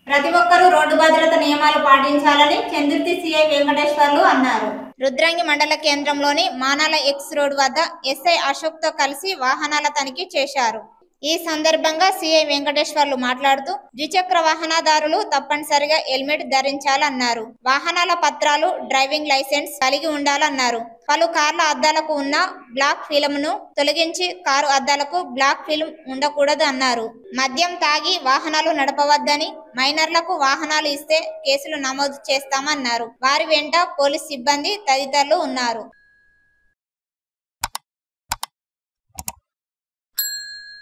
ప్రతి ఒక్కరూ రోడ్డు భద్రత నియమాలు పాటించాలని చందుర్తి సిఐ వెంకటేశ్వర్లు అన్నారు రుద్రంగి మండల కేంద్రంలోని మానాల ఎక్స్ రోడ్ వద్ద ఎస్ఐ అశోక్ తో కలిసి వాహనాల తనిఖీ చేశారు ఈ సందర్భంగా సిఐ వెంకటేశ్వర్లు మాట్లాడుతూ ద్విచక్ర వాహనదారులు తప్పనిసరిగా హెల్మెట్ ధరించాలన్నారు వాహనాల పత్రాలు డ్రైవింగ్ లైసెన్స్ కలిగి ఉండాలన్నారు పలు కార్ల అద్దాలకు ఉన్న బ్లాక్ ఫిల్మ్ ను తొలగించి కారు అద్దాలకు బ్లాక్ ఫిల్మ్ ఉండకూడదు అన్నారు మద్యం తాగి వాహనాలు నడపవద్దని మైనర్లకు వాహనాలు ఇస్తే కేసులు నమోదు చేస్తామన్నారు వారి వెంట పోలీస్ సిబ్బంది తదితరులు ఉన్నారు